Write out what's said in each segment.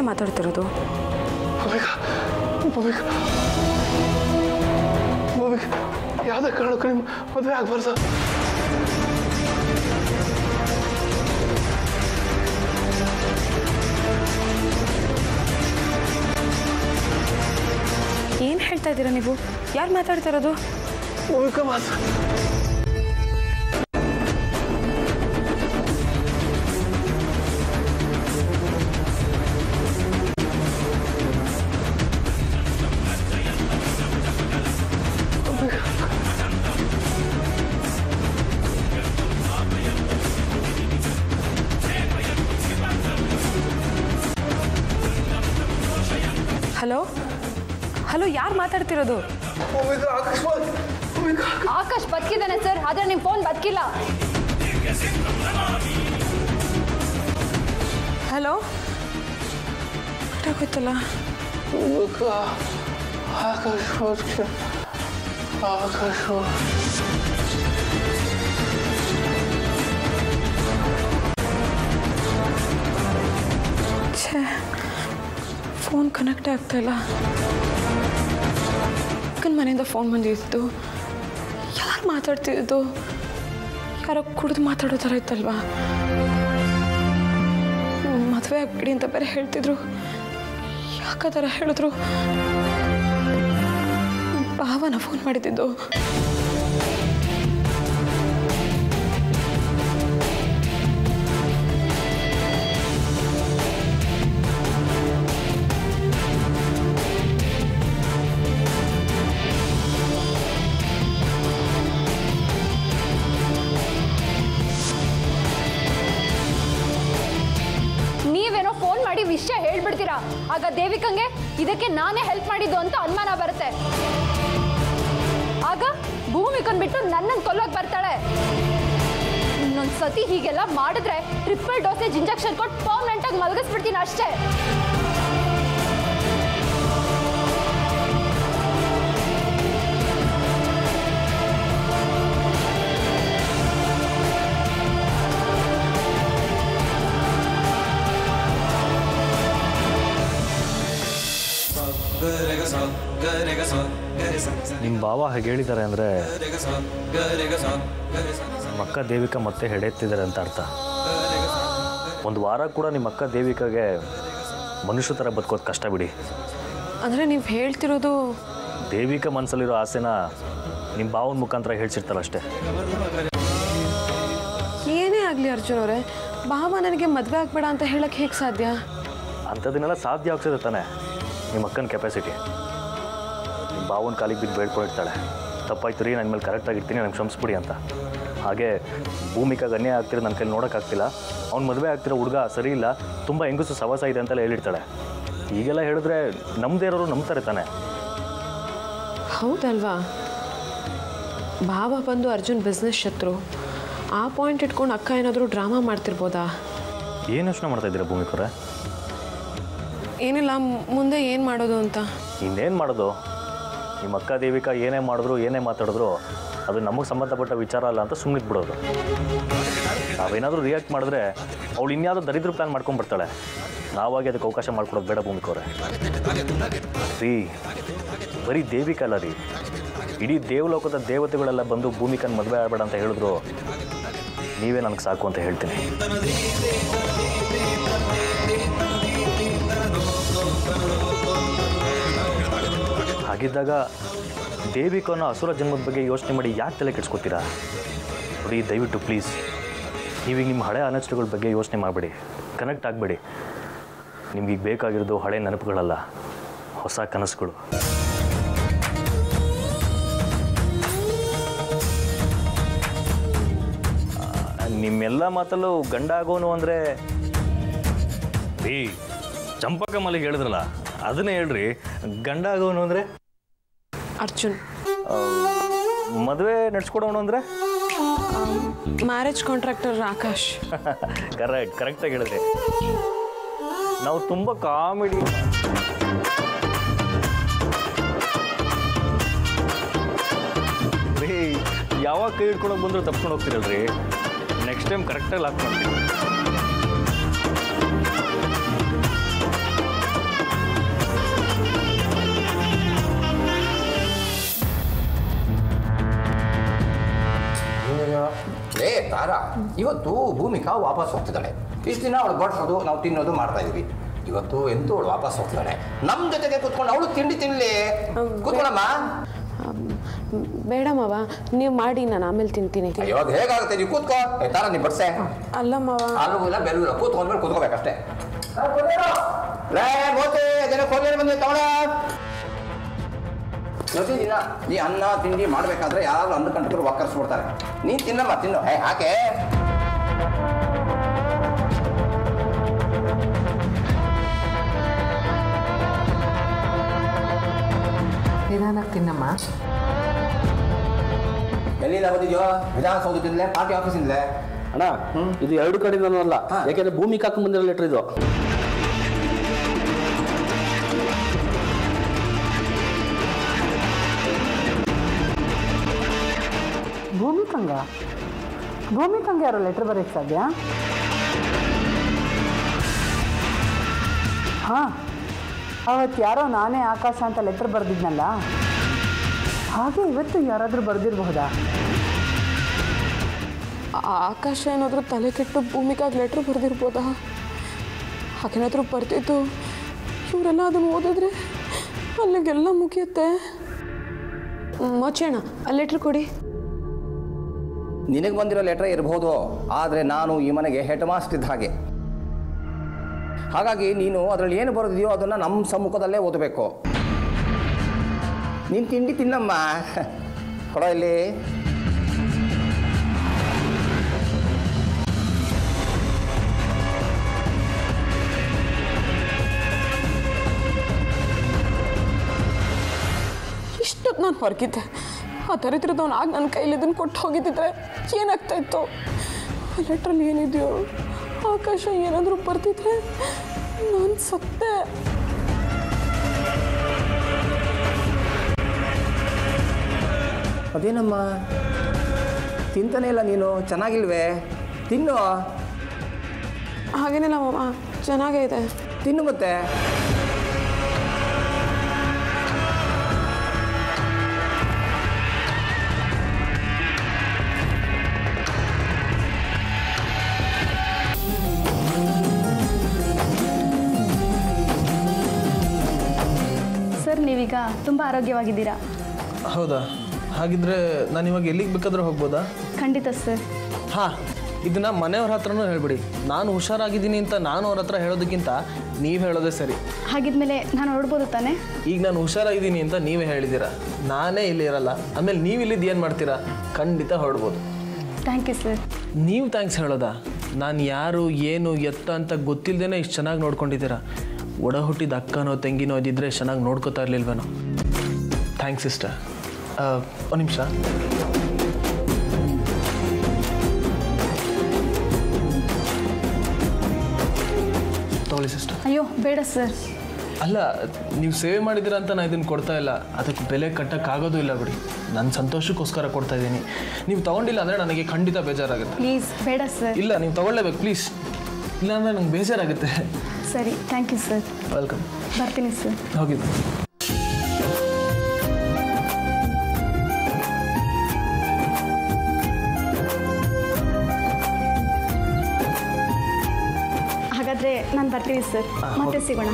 ಮಾತಾಡ್ತಿರೋದು ಭೂಮಿಕಾ ಭೂಮಿಕಾ ಭೂಮಿಕಾ ಯಾವುದೇ ಕಾರಣಕ್ಕೂ ನಿಮ್ಮ ಮದುವೆ ಆಗ್ಬಾರ್ದು ಏನು ಹೇಳ್ತಾ ಇದ್ದೀರಾ ನೀವು ಯಾರು ಮಾತಾಡ್ತಿರೋದು ಭೂಮಿಕಾ ಮಾತ್ರ ಹಲೋ ಹಲೋ ಯಾರು ಮಾತಾಡ್ತಿರೋದು ಭೂಮಿಕಾ ಅಕಸ್ಮಾತ್ ಭೂಮಿಕಾ ಆಕಾಶ್ ಬದುಕಿದ್ದಾನೆ ಸರ್ ಆದ್ರೆ ನಿಮ್ಮ ಫೋನ್ ಬದುಕಿಲ್ಲ ಹಲೋ ಗೊತ್ತಲ್ಲ ಭೂಮಿಕಾ ಆಕಾಶವಾದ ಆಕಾಶವಾದ ಛೇ ಫೋನ್ ಕನೆಕ್ಟ್ ಆಗ್ತಾ ಇಲ್ಲ ಅಕ್ಕನ ಮನೆಯಿಂದ ಫೋನ್ ಬಂದಿತ್ತು ಯಾರು ಮಾತಾಡ್ತಿದ್ದು ಯಾರೋ ಕುಡಿದು ಮಾತಾಡೋ ಥರ ಇತ್ತಲ್ವಾ ಮದುವೆ ಆಗ್ಬಿಡಿ ಅಂತ ಬೇರೆ ಹೇಳ್ತಿದ್ರು ಯಾಕ ಥರ ಹೇಳಿದ್ರು ಭಾವನ ಫೋನ್ ಮಾಡಿದ್ದು ನೀವೇನೋ ಫೋನ್ ಮಾಡಿ ವಿಷಯ ಹೇಳ್ಬಿಡ್ತೀರಾ ಆಗ ದೇವಿಕಂಗೆ ಇದಕ್ಕೆ ನಾನೇ ಹೆಲ್ಪ್ ಮಾಡಿದ್ದು ಅಂತ ಅನುಮಾನ ಬರುತ್ತೆ ಆಗ ಭೂಮಿಕನ್ ಬಿಟ್ಟು ನನ್ನನ್ನು ಕೊಲ್ಲೋಕ್ ಬರ್ತಾಳೆ ಇನ್ನೊಂದ್ ಸತಿ ಹೀಗೆಲ್ಲ ಮಾಡಿದ್ರೆ ಟ್ರಿಪಲ್ ಡೋಸೇಜ್ ಇಂಜೆಕ್ಷನ್ ಕೊಟ್ಟು ಪರ್ಮನೆಂಟ್ ಆಗಿ ಮಲಗಿಸ್ಬಿಡ್ತೀನಿ ಅಷ್ಟೇ ನಿಮ್ಮ ಭಾವ ಹಾಗೆ ಹೇಳಿದ್ದಾರೆ ಅಂದರೆ ನಮ್ಮ ಅಕ್ಕ ದೇವಿಕಾ ಮತ್ತೆ ಹೆಡೆತ್ತಿದ್ದಾರೆ ಅಂತ ಅರ್ಥ ಒಂದು ವಾರ ಕೂಡ ನಿಮ್ಮ ಅಕ್ಕ ದೇವಿಕಾಗೆ ಮನುಷ್ಯ ಥರ ಬದುಕೋದು ಕಷ್ಟ ಬಿಡಿ ಅಂದರೆ ನೀವು ಹೇಳ್ತಿರೋದು ದೇವಿಕಾ ಮನಸ್ಸಲ್ಲಿರೋ ಆಸೆನ ನಿಮ್ಮ ಭಾವನ ಮುಖಾಂತರ ಹೇಳ್ಸಿರ್ತಾರೆ ಅಷ್ಟೇ ಏನೇ ಆಗಲಿ ಅರ್ಜುನ್ ಅವರೇ ಭಾವ ನನಗೆ ಮದುವೆ ಆಗ್ಬೇಡ ಅಂತ ಹೇಳಕ್ಕೆ ಹೇಗೆ ಸಾಧ್ಯ ಅಂಥದ್ದನ್ನೆಲ್ಲ ಸಾಧ್ಯ ಆಗ್ತದೆ ತಾನೆ ನಿಮ್ಮ ಅಕ್ಕನ ಕೆಪಾಸಿಟಿ ನಿಮ್ಮ ಭಾವನ ಕಾಲಿಗೆ ಬಿದ್ದು ಬೇಡ್ಕೊಂಡಿರ್ತಾಳೆ ತಪ್ಪಾಯ್ತು ರೀ ನನ್ನ ಮೇಲೆ ಕರೆಕ್ಟಾಗಿರ್ತೀನಿ ನನಗೆ ಕ್ಷಮಿಸ್ಬಿಡಿ ಅಂತ ಹಾಗೆ ಭೂಮಿಕಾಗ ಅನ್ಯಾಯ ಆಗ್ತಿರೋ ನನ್ನ ಕೈಲಿ ನೋಡೋಕ್ಕಾಗ್ತಿಲ್ಲ ಅವ್ನು ಮದುವೆ ಆಗ್ತಿರೋ ಹುಡುಗ ಸರಿ ಇಲ್ಲ ತುಂಬ ಹೆಂಗಸು ಸವಾಸ ಇದೆ ಅಂತೆಲ್ಲ ಹೇಳಿರ್ತಾಳೆ ಈಗೆಲ್ಲ ಹೇಳಿದ್ರೆ ನಮ್ಮದೇ ಇರೋರು ನಂಬ್ತಾರೆ ತಾನೆ ಹೌದಲ್ವಾ ಭಾವ ಬಂದು ಅರ್ಜುನ್ ಬಿಸ್ನೆಸ್ ಶತ್ರು ಆ ಪಾಯಿಂಟ್ ಇಟ್ಕೊಂಡು ಅಕ್ಕ ಏನಾದರೂ ಡ್ರಾಮಾ ಮಾಡ್ತಿರ್ಬೋದಾ ಏನು ಯೋಚನೆ ಮಾಡ್ತಾ ಇದ್ದೀರಾ ಭೂಮಿಕರೇ ಏನಿಲ್ಲ ಮ್- ಮುಂದೆ ಏನು ಮಾಡೋದು ಅಂತ ಇನ್ನೇನು ಮಾಡೋದು ನಿಮ್ಮ ಅಕ್ಕ ದೇವಿಕಾ ಏನೇ ಮಾಡಿದ್ರು ಏನೇ ಮಾತಾಡಿದ್ರು ಅದು ನಮಗೆ ಸಂಬಂಧಪಟ್ಟ ವಿಚಾರ ಅಲ್ಲ ಅಂತ ಸುಮ್ಮನೆ ಬಿಡೋದು ನಾವೇನಾದರೂ ರಿಯಾಕ್ಟ್ ಮಾಡಿದ್ರೆ ಅವಳು ಇನ್ಯಾವುದೋ ದರಿದ್ರ ಪ್ಲ್ಯಾನ್ ಮಾಡ್ಕೊಂಡ್ಬರ್ತಾಳೆ ನಾವಾಗಿ ಅದಕ್ಕೆ ಅವಕಾಶ ಮಾಡ್ಕೊಡೋದು ಬೇಡ ಭೂಮಿಕವ್ರೆ ರೀ ಬರೀ ದೇವಿಕಾ ಅಲ್ಲ ರೀ ಇಡೀ ದೇವಲೋಕದ ದೇವತೆಗಳೆಲ್ಲ ಬಂದು ಭೂಮಿಕನ ಮದುವೆ ಆಗಬೇಡ ಅಂತ ಹೇಳಿದ್ರು ನೀವೇ ನನಗೆ ಸಾಕು ಅಂತ ಹೇಳ್ತೀನಿ ಹಾಗಿದ್ದಾಗ ದೇವಿಕನ ಅಸುರ ಜನ್ಮದ ಬಗ್ಗೆ ಯೋಚನೆ ಮಾಡಿ ಯಾಕೆ ತಲೆ ಕೆಡ್ಸ್ಕೊತೀರಾ ನೋಡಿ ದಯವಿಟ್ಟು ಪ್ಲೀಸ್ ನೀವೀಗ ನಿಮ್ಮ ಹಳೆ ಅನಷ್ಟಗಳ ಬಗ್ಗೆ ಯೋಚನೆ ಮಾಡಬೇಡಿ ಕನೆಕ್ಟ್ ಆಗಬೇಡಿ ನಿಮ್ಗೀಗ ಬೇಕಾಗಿರೋದು ಹಳೆ ನೆನಪುಗಳಲ್ಲ ಹೊಸ ಕನಸುಗಳು ಆ, ನಿಮ್ಮೆಲ್ಲ ಮಾತಲ್ಲೂ ಗಂಡ ಆಗೋನು ಅಂದರೆ ರೀ ಚಂಪಕ ಮಲ್ಲಿಗೆ ಹೇಳಿದ್ರಲ್ಲ ಅದನ್ನೇ ಹೇಳ್ರಿ ಗಂಡ ಆಗೋನು ಅಂದರೆ ಅರ್ಜುನ್ ಮದುವೆ ನಡ್ಸ್ಕೊಡೋನು ಅಂದರೆ ಮ್ಯಾರೇಜ್ ಕಾಂಟ್ರಾಕ್ಟರ್ ಆಕಾಶ್ ಕರೆಕ್ಟ್ ಕರೆಕ್ಟಾಗಿ ಹೇಳಿದ್ರಿ ನಾವು ತುಂಬ ಕಾಮಿಡಿ ರೀ ಯಾವಾಗ ಕೈ ಹಿಡ್ಕೊಳಕ್ ಬಂದರೂ ತಪ್ಕೊಂಡು ಹೋಗ್ತಿರಲ್ರಿ ನೆಕ್ಸ್ಟ್ ಟೈಮ್ ಕರೆಕ್ಟಾಗಿ ಲಾಕ್ ಮಾಡ್ತೀವಿ ತಾರಾ ಇವತ್ತು ಭೂಮಿಕಾ ವಾಪಸ್ ಹೋಗ್ತಿದ್ದಾಳೆ ಇಷ್ಟು ದಿನ ಅವಳು ಬಡಿಸೋದು ನಾವು ತಿನ್ನೋದು ಮಾಡ್ತಾ ಇದೀವಿ ಇವತ್ತು ಎಂತೂ ಅವಳು ವಾಪಸ್ ಹೋಗ್ತಾಳೆ ನಮ್ಮ ಜೊತೆಗೆ ಕೂತ್ಕೊಂಡು ಅವಳು ತಿಂಡಿ ತಿನ್ಲಿ ಕೂತ್ಕೊಳ್ಳಮ್ಮ ಬೇಡ ಮಾವ ನೀವು ಮಾಡಿ ನಾನು ಆಮೇಲೆ ತಿಂತೀನಿ ಇವಾಗ ಹೇಗಾಗುತ್ತೆ ನೀವು ಕೂತ್ಕೋ ಏ ತಾರ ನೀ ಬಡ್ಸೆ ಅಲ್ಲ ಮಾವ ಹಾಲು ಇಲ್ಲ ಬೆಲ್ಲು ಇಲ್ಲ ಕೂತ್ಕೊಂಡ್ಮೇಲೆ ಕೂತ್ಕೋಬೇಕಷ್ಟೇ ಲೇ ಮೋತಿ ಜನ ಕೊಡ್ಲೇನೆ ಬಂದಿ ತಗೊಳ ಪ್ರತಿದಿನ ಈ ಅನ್ನ ತಿಂಡಿ ಮಾಡಬೇಕಾದ್ರೆ ಯಾರು ಅನ್ನ ಕಂಟಕರು ಒಕ್ಕರ್ಸ್ಬಿಡ್ತಾರೆ ನೀನು ತಿನ್ನಮ್ಮ ತಿನ್ನು ಹೇ ಹಾಕೆ ನಿಧಾನಕ್ಕೆ ತಿನ್ನಮ್ಮ ಎಲ್ಲಿಂದ ಬಂದಿದ್ಯೋ ವಿಧಾನಸೌಧದಿಂದಲೇ ಪಾರ್ಟಿ ಆಫೀಸಿಂದಲೇ ಅಣ್ಣ ಇದು ಎರಡು ಕಡೆಯಿಂದನೂ ಅಲ್ಲ ಹಾ. ಯಾಕೆಂದ್ರೆ ಭೂಮಿ ಕಾಕು ಬಂದಿರೋ ಲೆಟರ್ ಇದು ಭೂಮಿಕಂಗ ಭೂಮಿಕಂಗೆ ಯಾರೋ ಲೆಟ್ರ್ ಬರೆಯಕ್ಕೆ ಸಾಧ್ಯ ಹಾಂ ಅವತ್ತು ಯಾರೋ ನಾನೇ ಆಕಾಶ ಅಂತ ಲೆಟ್ರ್ ಬರೆದಿದ್ನಲ್ಲ ಹಾಗೆ ಇವತ್ತು ಯಾರಾದರೂ ಬರೆದಿರಬಹುದಾ ಆಕಾಶ ಏನಾದರೂ ತಲೆ ಕೆಟ್ಟು ಭೂಮಿಕಾಗಿ ಲೆಟ್ರ್ ಬರೆದಿರ್ಬೋದಾ ಹಾಗೇನಾದರೂ ಬರ್ತಿದ್ದು ಇವರೆಲ್ಲ ಅದನ್ನು ಓದಿದ್ರೆ ಅಲ್ಲಿಗೆಲ್ಲ ಮುಗಿಯುತ್ತೆ ಮಚ್ಚಣ್ಣ ಆ ಲೆಟ್ರ್ ಕೊಡಿ ನಿನಗೆ ಬಂದಿರೋ ಲೆಟರ್ ಇರಬಹುದು ಆದರೆ ನಾನು ಈ ಮನೆಗೆ ಹೆಡ್ ಮಾಸ್ಟರ್ ಇದ್ದ ಹಾಗೆ ಹಾಗಾಗಿ ನೀನು ಅದರಲ್ಲಿ ಏನು ಬರೆದಿದೆಯೋ ಅದನ್ನು ನಮ್ಮ ಸಮ್ಮುಖದಲ್ಲೇ ಓದಬೇಕು ನೀನು ತಿಂಡಿ ತಿನ್ನಮ್ಮ ಕೊಡೋ ಇಲ್ಲಿ ಇಷ್ಟೊತ್ತು ನಾನು ಹೊರಗಿದ್ದೆ ಆ ದರಿದ್ರದವನು ಆಗ ನನ್ನ ಕೈಲಿ ಇದನ್ನು ಕೊಟ್ಟು ಹೋಗಿದ್ದಿದ್ರೆ ಏನಾಗ್ತಾ ಇತ್ತು ಆ ಲೆಟ್ರಲ್ಲಿ ಏನಿದೆಯೋ ಆಕಾಶ ಏನಾದರೂ ಬರ್ತಿದ್ರೆ ನಾನು ಸತ್ತೆ ಅದೇನಮ್ಮ ತಿಂತಾನೆ ಇಲ್ಲ ನೀನು ಚೆನ್ನಾಗಿಲ್ವೇ ತಿನ್ನು ಹಾಗೇನಿಲ್ಲ ಮಾಮ ಚೆನ್ನಾಗೇ ಇದೆ ತಿನ್ನು ಮತ್ತೆ ಸರ್ ನೀವೀಗ ತುಂಬ ಆರೋಗ್ಯವಾಗಿದ್ದೀರಾ ಹೌದಾ ಹಾಗಿದ್ರೆ ನಾನು ಇವಾಗ ಎಲ್ಲಿಗೆ ಬೇಕಾದ್ರೂ ಹೋಗ್ಬೋದಾ ಖಂಡಿತ ಸರ್ ಹಾಂ ಇದನ್ನ ಮನೆಯವ್ರ ಹತ್ರನೂ ಹೇಳ್ಬಿಡಿ ನಾನು ಹುಷಾರಾಗಿದ್ದೀನಿ ಅಂತ ನಾನು ಅವ್ರ ಹತ್ರ ಹೇಳೋದಕ್ಕಿಂತ ನೀವು ಹೇಳೋದೇ ಸರಿ ಹಾಗಿದ್ಮೇಲೆ ನಾನು ಹೊರಡ್ಬೋದು ತಾನೇ ಈಗ ನಾನು ಹುಷಾರಾಗಿದ್ದೀನಿ ಅಂತ ನೀವೇ ಹೇಳಿದ್ದೀರಾ ನಾನೇ ಇಲ್ಲಿ ಇರಲ್ಲ ಆಮೇಲೆ ನೀವು ಇಲ್ಲಿದ್ದು ಏನು ಮಾಡ್ತೀರಾ ಖಂಡಿತ ಹೊರಡ್ಬೋದು ಥ್ಯಾಂಕ್ ಯು ಸರ್ ನೀವು ಥ್ಯಾಂಕ್ಸ್ ಹೇಳೋದಾ ನಾನು ಯಾರು ಏನು ಎತ್ತ ಅಂತ ಗೊತ್ತಿಲ್ಲದೇ ಇಷ್ಟು ಚೆನ್ನಾಗಿ ನೋಡ್ಕೊಂಡಿದ್ದೀರಾ ಒಡ ಹುಟ್ಟಿದ ಅಕ್ಕನೋ ತಂಗಿನೋ ಇದ್ದಿದ್ರೆ ಚೆನ್ನಾಗಿ ನೋಡ್ಕೋತಾ ಇರಲಿಲ್ವೇನೋ ಥ್ಯಾಂಕ್ಸ್ ಸಿಸ್ಟರ್ ಒಂದು ನಿಮಿಷ ತಗೊಳ್ಳಿ ಸಿಸ್ಟರ್ ಅಯ್ಯೋ ಬೇಡ ಸರ್ ಅಲ್ಲ ನೀವು ಸೇವೆ ಮಾಡಿದ್ದೀರಾ ಅಂತ ನಾನು ಇದನ್ನು ಕೊಡ್ತಾ ಇಲ್ಲ ಅದಕ್ಕೆ ಬೆಲೆ ಕಟ್ಟಕ್ಕಾಗೋದು ಇಲ್ಲ ಬಿಡಿ ನನ್ನ ಸಂತೋಷಕ್ಕೋಸ್ಕರ ಕೊಡ್ತಾ ಇದ್ದೀನಿ ನೀವು ತಗೊಂಡಿಲ್ಲ ಅಂದರೆ ನನಗೆ ಖಂಡಿತ ಬೇಜಾರಾಗುತ್ತೆ ಪ್ಲೀಸ್ ಬೇಡ ಸರ್ ಇಲ್ಲ ನೀವು ತಗೊಳ್ಳೇಬೇಕು ಪ್ಲೀಸ್ ಇಲ್ಲ ಅಂದರೆ ನಂಗೆ ಬೇಜಾರಾಗುತ್ತೆ ಸರಿ ಥ್ಯಾಂಕ್ ಯು ಸರ್ ವೆಲ್ಕಮ್ ಬರ್ತೀನಿ ಸರ್ ಹೋಗಿದ್ದು ಹಾಗಾದರೆ ನಾನು ಬರ್ತೀನಿ ಸರ್ ಮತ್ತೆ ಸಿಗೋಣ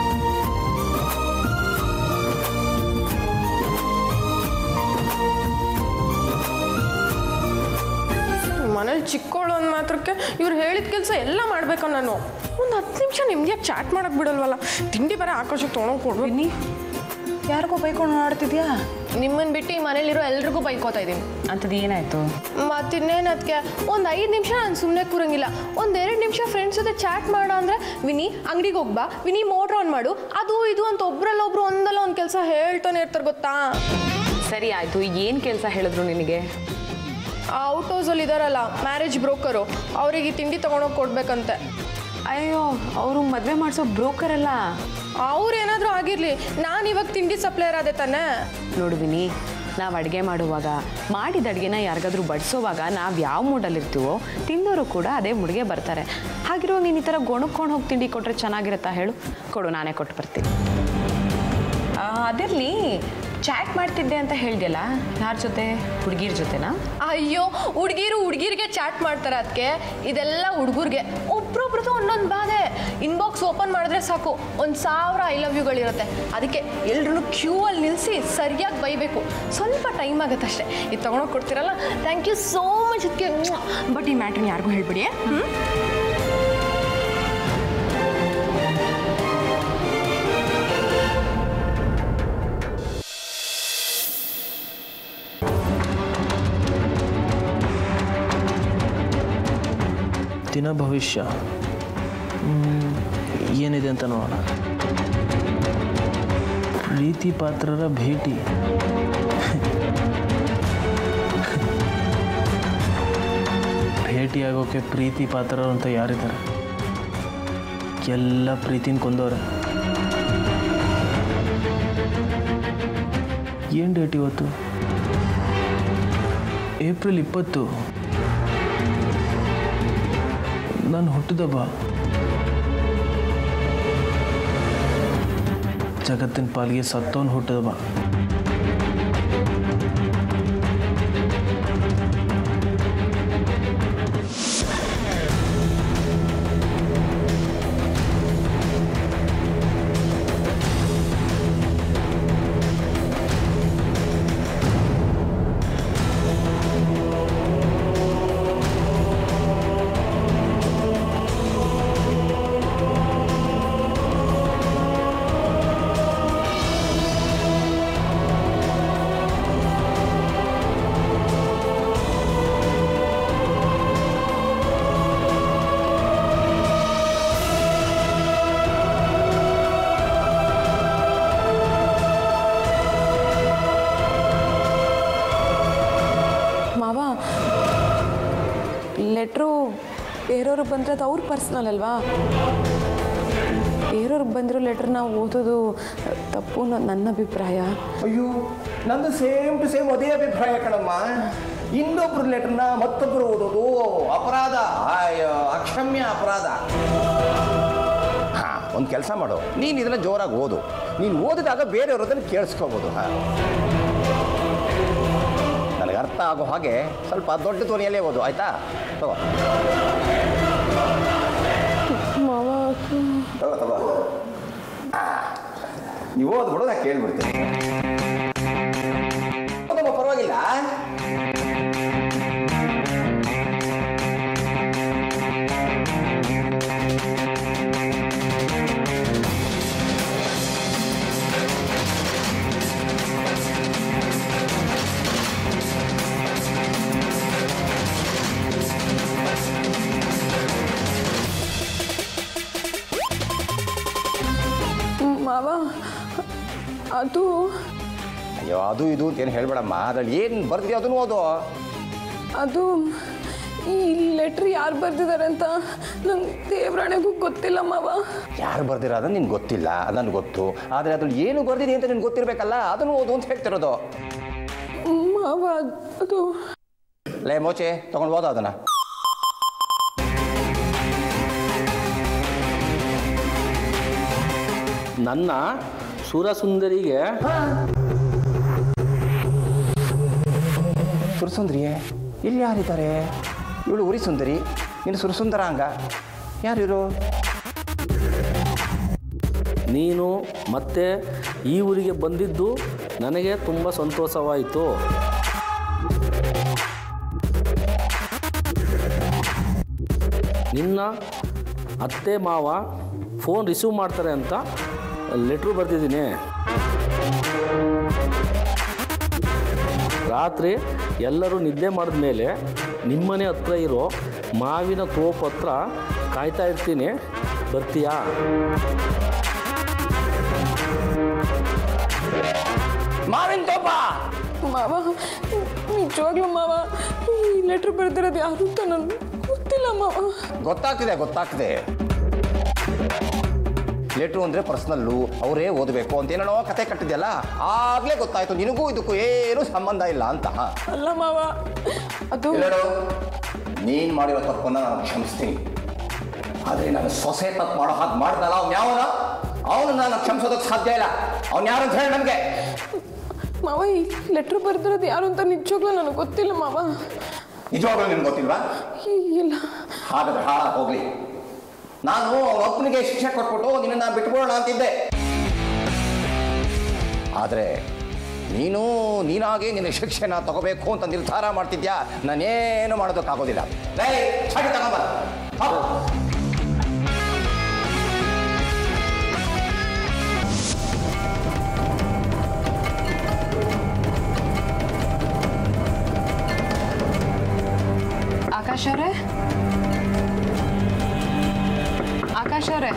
ಮನೇಲಿ ಚಿಕ್ಕವಳು ಅಂದ ಮಾತ್ರಕ್ಕೆ ಇವ್ರು ಹೇಳಿದ ಕೆಲಸ ಎಲ್ಲ ಮಾಡ್ಬೇಕು ನಾನು ಒಂದು ಹತ್ತು ನಿಮಿಷ ನಿಮ್ಗೆ ಚಾಟ್ ಮಾಡಕ್ ಬಿಡಲ್ವಲ್ಲ ತಿಂಡಿ ಬರ ಆಕಾಶಕ್ಕೆ ತೊಗೊಂಡು ಕೊಡ್ಬೇಕು ನೀ ಯಾರಿಗೋ ಬೈಕೊಂಡು ಮಾಡ್ತಿದ್ಯಾ ನಿಮ್ಮನ್ನು ಬಿಟ್ಟು ಈ ಮನೇಲಿರೋ ಎಲ್ರಿಗೂ ಬೈಕೋತಾ ಇದ್ದೀನಿ ಅಂಥದ್ದು ಏನಾಯಿತು ಮತ್ತಿನ್ನೇನು ಅದಕ್ಕೆ ಒಂದು ಐದು ನಿಮಿಷ ನಾನು ಸುಮ್ಮನೆ ಕೂರಂಗಿಲ್ಲ ಒಂದು ಎರಡು ನಿಮಿಷ ಫ್ರೆಂಡ್ಸ್ ಜೊತೆ ಚಾಟ್ ಮಾಡೋ ಅಂದರೆ ವಿನಿ ಅಂಗಡಿಗೆ ಹೋಗ್ಬಾ ವಿನಿ ಮೋಟ್ರ್ ಆನ್ ಮಾಡು ಅದು ಇದು ಅಂತ ಒಬ್ರಲ್ಲ ಒಬ್ರು ಒಂದಲ್ಲ ಒಂದು ಕೆಲಸ ಹೇಳ್ತಾನೆ ಇರ್ತಾರೆ ಗೊತ್ತಾ ಸರಿ ಆಯಿತು ಏನು ಕೆಲಸ ಹೇಳಿದ್ರು ನಿನಗೆ ಔಟ್ ಹೌಸಲ್ಲಿ ಇದಾರಲ್ಲ ಮ್ಯಾರೇಜ್ ಬ್ರೋಕರು ಅವರಿಗೆ ಈ ತಿಂಡಿ ತೊಗೊಂಡೋಗಿ ಕೊಡ್ಬೇಕಂತೆ ಅಯ್ಯೋ ಅವರು ಮದುವೆ ಮಾಡಿಸೋ ಬ್ರೋಕರ್ ಅಲ್ಲ ಅವ್ರು ಏನಾದರೂ ಆಗಿರಲಿ ನಾನು ಇವಾಗ ತಿಂಡಿ ಸಪ್ಲೈಯರ್ ಆದೆ ತಾನೇ ನೋಡುವಿನಿ ನಾವು ಅಡುಗೆ ಮಾಡುವಾಗ ಮಾಡಿದ ಅಡುಗೆನ ಯಾರಿಗಾದ್ರೂ ಬಡಿಸೋವಾಗ ನಾವು ಯಾವ ಮೂಡಲ್ಲಿರ್ತೀವೋ ತಿಂದವರು ಕೂಡ ಅದೇ ಮುಡಿಗೆ ಬರ್ತಾರೆ ಹಾಗಿರುವಾಗ ನೀನು ಈ ಥರ ಗೊಣಕ್ಕೊಂಡು ಹೋಗಿ ತಿಂಡಿ ಕೊಟ್ಟರೆ ಚೆನ್ನಾಗಿರುತ್ತಾ ಹೇಳು ಕೊಡು ನಾನೇ ಕೊಟ್ಟು ಬರ್ತೀನಿ ಅದಿರಲಿ ಚಾಟ್ ಮಾಡ್ತಿದ್ದೆ ಅಂತ ಹೇಳ್ದಲ್ಲ ಯಾರ ಜೊತೆ ಹುಡುಗಿರ ಜೊತೆನಾ ಅಯ್ಯೋ ಹುಡುಗಿರು ಹುಡುಗಿರಿಗೆ ಚಾಟ್ ಮಾಡ್ತಾರೆ ಅದಕ್ಕೆ ಇದೆಲ್ಲ ಹುಡುಗರಿಗೆ ಒಬ್ರೊಬ್ರದ್ದು ಒಂದೊಂದು ಬಾಧೆ ಇನ್ಬಾಕ್ಸ್ ಓಪನ್ ಮಾಡಿದ್ರೆ ಸಾಕು ಒಂದು ಸಾವಿರ ಐ ಲವ್ ಯುಗಳಿರುತ್ತೆ ಅದಕ್ಕೆ ಎಲ್ರೂ ಕ್ಯೂ ಅಲ್ಲಿ ನಿಲ್ಲಿಸಿ ಸರಿಯಾಗಿ ಬೈಬೇಕು ಸ್ವಲ್ಪ ಟೈಮ್ ಆಗುತ್ತೆ ಅಷ್ಟೇ ಇದು ತೊಗೊಂಡೋಗಿ ಕೊಡ್ತೀರಲ್ಲ ಥ್ಯಾಂಕ್ ಯು ಸೋ ಮಚ್ ಅದಕ್ಕೆ ಬಟ್ ಈ ಮ್ಯಾಟ್ರನ್ನ ಯಾರಿಗೂ ಹೇಳ್ಬಿಡಿ ಹ್ಞೂ ದಿನ ಭವಿಷ್ಯ ಮ್, ಏನಿದೆ ಅಂತ ನೋಡೋಣ ಪ್ರೀತಿ ಪಾತ್ರರ ಭೇಟಿ ಭೇಟಿಯಾಗೋಕ್ಕೆ ಪ್ರೀತಿ ಪಾತ್ರರು ಅಂತ ಯಾರಿದ್ದಾರೆ ಎಲ್ಲ ಪ್ರೀತಿನ ಕೊಂದವ್ರೆ ಏನು ಡೇಟ್ ಇವತ್ತು ಏಪ್ರಿಲ್ ಇಪ್ಪತ್ತು ನಾನು ಹುಟ್ಟಿದಬ್ಬ ಜಗತ್ತಿನ ಪಾಲಿಗೆ ಸತ್ತವನು ಹುಟ್ಟಿದಬ್ಬ ಮಾವ ಲೆಟ್ರು ಬೇರೆಯವ್ರಿಗೆ ಬಂದರೆ ಅದು ಅವ್ರ ಪರ್ಸ್ನಲ್ ಅಲ್ವಾ ಬೇರೆಯವ್ರಿಗೆ ಬಂದಿರೋ ಲೆಟ್ರನ್ನ ಓದೋದು ತಪ್ಪು ಅನ್ನೋದು ನನ್ನ ಅಭಿಪ್ರಾಯ ಅಯ್ಯೋ ನಂದು ಸೇಮ್ ಟು ಸೇಮ್ ಅದೇ ಅಭಿಪ್ರಾಯ ಕಣಮ್ಮ ಇನ್ನೊಬ್ರು ಲೆಟರ್ನ ಮತ್ತೊಬ್ಬರು ಓದೋದು ಅಪರಾಧ ಆಯ್ಯೋ, ಅಕ್ಷಮ್ಯ ಅಪರಾಧ ಹಾ ಒಂದು ಕೆಲಸ ಮಾಡು ನೀನು ಇದನ್ನ ಜೋರಾಗಿ ಓದು ನೀನು ಓದಿದಾಗ ಬೇರೆಯವರು ಅದನ್ನು ಕೇಳಿಸ್ಕೋಬೋದು ಹಾ ನನಗೆ ಅರ್ಥ ಆಗೋ ಹಾಗೆ ಸ್ವಲ್ಪ ದೊಡ್ಡ ಧ್ವನಿಯಲ್ಲೇ ಓದು ಆಯ್ತಾ ತಗೋ ಮಾವ ತಗೋ ತಗೋ ಆ, ನೀವು ಓದ್ಬಿಡು ನಾ ಕೇಳ್ಬಿಡ್ತೀನಿ ಓದಮ್ಮ, ಪರವಾಗಿಲ್ಲ ಮಾವ ಅದು ಅಯ್ಯೋ ಅದು ಇದು ಅಂತ ಏನು ಹೇಳ್ಬೇಡಮ್ಮ ಅದ್ರಲ್ಲಿ ಏನು ಬರ್ದಿದೆ ಅದನ್ನು ಓದು ಅದು ಈ ಲೆಟ್ರ್ ಯಾರು ಬರ್ದಿದ್ದಾರೆ ಅಂತ ನಂಗೆ ದೇವ್ರಾಣೆಗೂ ಗೊತ್ತಿಲ್ಲ ಮಾವ ಯಾರು ಬರ್ದಿರ ಅದನ್ನು ನಿನ್ಗೆ ಗೊತ್ತಿಲ್ಲ ಅದು ನನಗೆ ಗೊತ್ತು ಆದರೆ ಅದ್ರಲ್ಲಿ ಏನು ಬರ್ದಿದೆ ಅಂತ ನಿನ್ಗೆ ಗೊತ್ತಿರಬೇಕಲ್ಲ ಅದನ್ನು ಓದು ಅಂತ ಹೇಳ್ತಿರೋದು ಮಾವ ಅದು ಲೇ ಮೋಚೆ ತಗೊಂಡು ಓದು ಅದನ್ನು ನನ್ನ ಸುರಸುಂದರಿಗೆ ಸುರಸುಂದರಿಯೇ ಇಲ್ಲಿ ಯಾರಿದ್ದಾರೆ ಇವಳು ಉರಿ ಸುಂದರಿ ನೀನು ಸುರಸುಂದರ ಅಂಗ ಯಾರಿರು ನೀನು ಮತ್ತೆ ಈ ಊರಿಗೆ ಬಂದಿದ್ದು ನನಗೆ ತುಂಬ ಸಂತೋಷವಾಯಿತು ನಿನ್ನ ಅತ್ತೆ ಮಾವ ಫೋನ್ ರಿಸೀವ್ ಮಾಡ್ತಾರೆ ಅಂತ ಲೆಟ್ರು ಬರೆದಿದ್ದೀನಿ ರಾತ್ರಿ ಎಲ್ಲರೂ ನಿದ್ದೆ ಮಾಡಿದ ಮೇಲೆ ನಿಮ್ಮನೆ ಹತ್ರ ಇರೋ ಮಾವಿನ ತೋಪ್ ಹತ್ರ ಕಾಯ್ತಾ ಇರ್ತೀನಿ ಬರ್ತೀಯಾ ಮಾವಿನ ತೋಪ ಮಾವ ನಿಜವಾಗ್ಲೂ ಮಾವ ಈ ಲೆಟ್ರ್ ಬರ್ದಿರೋದು ಯಾರು ಅಂತ ನನಗೆ ಗೊತ್ತಿಲ್ಲ ಮಾವ ಗೊತ್ತಾಗ್ತಿದೆ ಗೊತ್ತಾಗ್ತಿದೆ ಲೆಟ್ರು ಅಂದರೆ ಪರ್ಸ್ನಲ್ಲು ಅವರೇ ಓದಬೇಕು ಅಂತ ಏನೇನೋ ಕತೆ ಕಟ್ಟಿದೆಯಲ್ಲ ಆಗಲೇ ಗೊತ್ತಾಯ್ತು ನಿನಗೂ ಇದಕ್ಕೂ ಏನೂ ಸಂಬಂಧ ಇಲ್ಲ ಅಂತ ಅಲ್ಲ ಮಾವ ಅದು ಹೇಳು ನೀನು ಮಾಡಿರೋ ತಪ್ಪನ್ನು ನಾನು ಕ್ಷಮಿಸ್ತೀನಿ ಆದರೆ ನಾನು ಸೊಸೆ ತಪ್ಪು ಮಾಡೋ ಹಾಗೆ ಮಾಡ್ದಲ್ಲ ಅವ್ನು ಯಾವನ ಅವನು ನಾನು ಕ್ಷಮಿಸೋದಕ್ಕೆ ಸಾಧ್ಯ ಇಲ್ಲ ಅವ್ನು ಯಾರು ಅಂತ ಹೇಳಿ ನನಗೆ ಮಾವ ಈ ಲೆಟ್ರ್ ಬರ್ದಿರೋದು ಯಾರು ಅಂತ ನಿಜವಾಗ್ಲೂ ನನಗೆ ಗೊತ್ತಿಲ್ಲ ಮಾವ ನಿಜವಾಗ್ಲೂ ನಿನ್ಗೆ ಗೊತ್ತಿಲ್ವಾ ಈ- ಇಲ್ಲ ಹಾಗಾದ್ರೆ ಹಾಳ ಹೋಗ್ಲಿ ನಾನು ಒಬ್ಬನಿಗೆ ಶಿಕ್ಷೆ ಕೊಟ್ಬಿಟ್ಟು ನಿನ್ನ ಬಿಟ್ಬಿಡೋಣ ಅಂತಿದ್ದೆ ಆದರೆ ನೀನು ನೀನಾಗಿ ನಿನ್ನ ಶಿಕ್ಷೆನ ತಗೋಬೇಕು ಅಂತ ನಿರ್ಧಾರ ಮಾಡ್ತಿದ್ಯಾ ನಾನೇನು ಮಾಡೋದಕ್ಕಾಗೋದಿಲ್ಲ ಲೇ, ಚಾಟಿ ತಗೊಂಬ ಹೋಗು. ಆಕಾಶ್ ಅವರೇ ಆಕಾಶ್ ಅವರೇ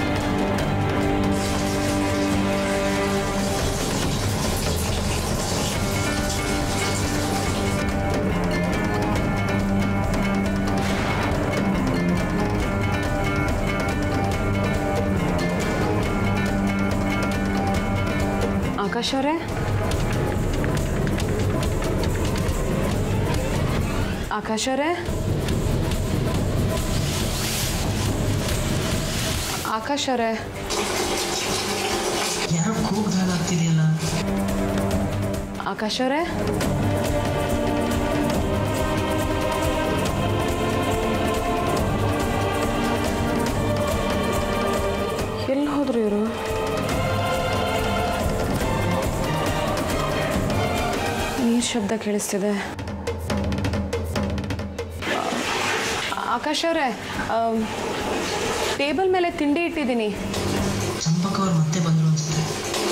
ಆಕಾಶ್ ಅವರೇ ಆಕಾಶ್ ಅವರೇ ಆಕಾಶ್ ಅವರೇ ಏನೋ ಕೂಗ್ದಾಗ್ತಿದೆಯಲ್ಲ ಆಕಾಶ್ ಅವರೇ ಎಲ್ಲಿ ಹೋದ್ರು ಇವರು ನೀರು ಶಬ್ದ ಕೇಳಿಸ್ತಿದೆ ಆಕಾಶ್ ಅವರೇ ಟೇಬಲ್ ಮೇಲೆ ತಿಂಡಿ ಇಟ್ಟಿದ್ದೀನಿ ಚಂಪಕ ಅವ್ರು ಮತ್ತೆ ಬಂದರು ಅನ್ಸುತ್ತೆ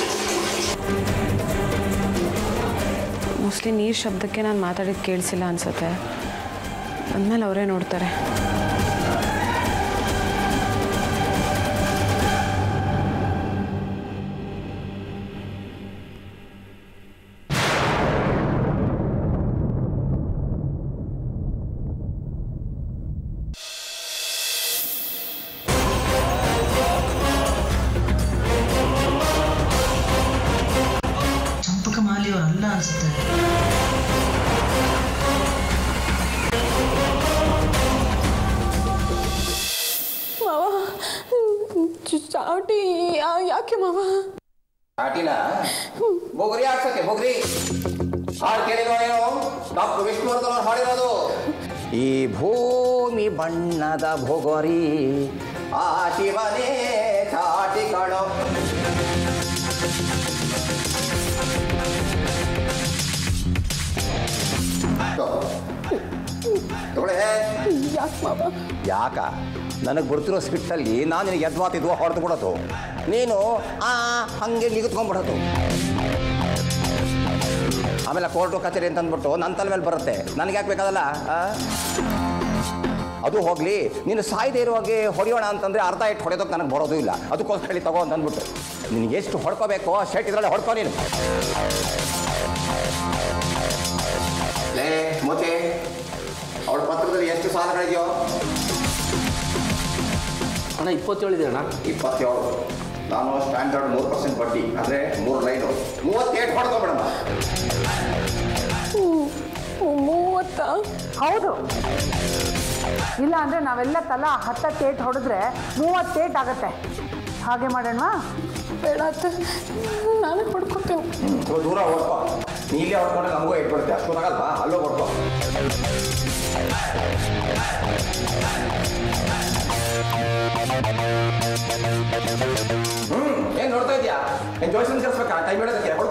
ಮೋಸ್ಟ್ಲಿ ನೀರು ಶಬ್ದಕ್ಕೆ ನಾನು ಮಾತಾಡಿದ್ದು ಕೇಳಿಸಿಲ್ಲ ಅನ್ಸುತ್ತೆ ಅಂದಮೇಲೆ ಅವರೇ ನೋಡ್ತಾರೆ ಚಂಪಕ ಮಾಲಿ ಅವ್ರು ಅಲ್ಲ ಅನ್ಸುತ್ತೆ ಮಾವ ಚ- ಚಾಟಿ ಯಾ- ಯಾಕೆ ಮಾವ ಚಾಟಿನ ಬೊಗರಿ ಹಾಕ್ಸಕ್ಕೆ ಬೊಗರಿ ಹಾಡು ಕೇಳಿರೋ ಏನೋ ಡಾಕ್ಟರ್ ವಿಷ್ಣುವರ್ಧನ್ ಅವ್ರು ಹಾಡಿರೋದು ಈ ಭೂಮಿ ಬಣ್ಣದ ಭೊಗರಿ ಆ ಶಿವನೇ ಚಾಟಿ ಕಾಣೋ ತಗೊಳ್ಳೆ ಯಾಕೆ ಮಾವ ಯಾಕ ನನಗೆ ಬರ್ತಿರೋ ಸಿಟ್ಟಲ್ಲಿ ನಾನು ನಿನಗೆ ಎದ್ವಾತಿದ್ವು ಹೊಡೆದು ಬಿಡೋದು ನೀನು ಆ ಹಂಗೆ ನಿಗತ್ಕೊಂಡ್ಬಿಡೋದು ಆಮೇಲೆ ಕೋರ್ಟು ಕಚೇರಿ ಅಂತ ಅಂದ್ಬಿಟ್ಟು ನನ್ನ ತಲೆ ಮೇಲೆ ಬರುತ್ತೆ ನನಗೆ ಯಾಕೆ ಬೇಕಾದಲ್ಲ ಆ? ಅದು ಹೋಗಲಿ ನೀನು ಸಾಯ್ದೇ ಇರುವಾಗೆ ಹೊಡೆಯೋಣ ಅಂತಂದರೆ ಅರ್ಧ ಇಟ್ಟು ಹೊಡೆಯೋದಕ್ಕೆ ನನಗೆ ಬರೋದು ಇಲ್ಲ ಅದಕ್ಕೋಸ್ಕರ ಹೇಳಿ ತಗೋ ಅಂತ ಅಂದ್ಬಿಟ್ಟು ನಿನಗೆ ಎಷ್ಟು ಹೊಡ್ಕೋಬೇಕೋ ಶರ್ಟ್ ಇದರಲ್ಲೇ ಹೊಡ್ಕೋ ನೀನು ಲೇ ಮೋತೆ ಅವಳ ಪತ್ರದಲ್ಲಿ ಎಷ್ಟು ಸಾಲಗಳಿದೆಯೋ ಅಣ್ಣ ಇಪ್ಪತ್ತೇಳಿದೆ ಅಣ್ಣ ಇಪ್ಪತ್ತೇಳು ನಾನು ಸ್ಟ್ಯಾಂಡರ್ಡ್ ಮೂರು ಪರ್ಸೆಂಟ್ ಬಡ್ಡಿ ಅಂದರೆ ಮೂರು ಲೈನು ಮೂವತ್ತೇಳು ಹೊಡ್ಕೊಬೇಡಮ್ಮ ಮೂವತ್ತ ಹೌದು ಇಲ್ಲ ಅಂದರೆ ನಾವೆಲ್ಲ ತಲಾ ಹತ್ತತ್ತು ಏಟ್ ಹೊಡೆದ್ರೆ ಮೂವತ್ತೇಟ್ ಆಗತ್ತೆ ಹಾಗೆ ಮಾಡೋಣ ಬೇಡ ಅತ್ತೆ ನಾನೇ ಹೊಡ್ಕೊತೀನಿ ಸ್ವಲ್ಪ ದೂರ ಹೊಡ್ಕೊ ನೀ ಇಲ್ಲೇ ಹೊಡ್ಕೊಂಡ್ರೆ ನಮಗೂ ಇಟ್ಬಿಡುತ್ತೆ ಅಷ್ಟೊತ್ತಾಗಲ್ವಾ ಅಲ್ಲೋ ಹೊಡ್ಕೊ ಹ್ಞೂ ಏನು ನೋಡ್ತಾ ಇದೆಯಾ ಏನು ಜೋಯ್ಸನ್ ಕರ್ಸ್ಬೇಕಾ ಟೈಮ್ ಹೇಳೋದಕ್ಕೆ ಹೊಡ್ಕೊ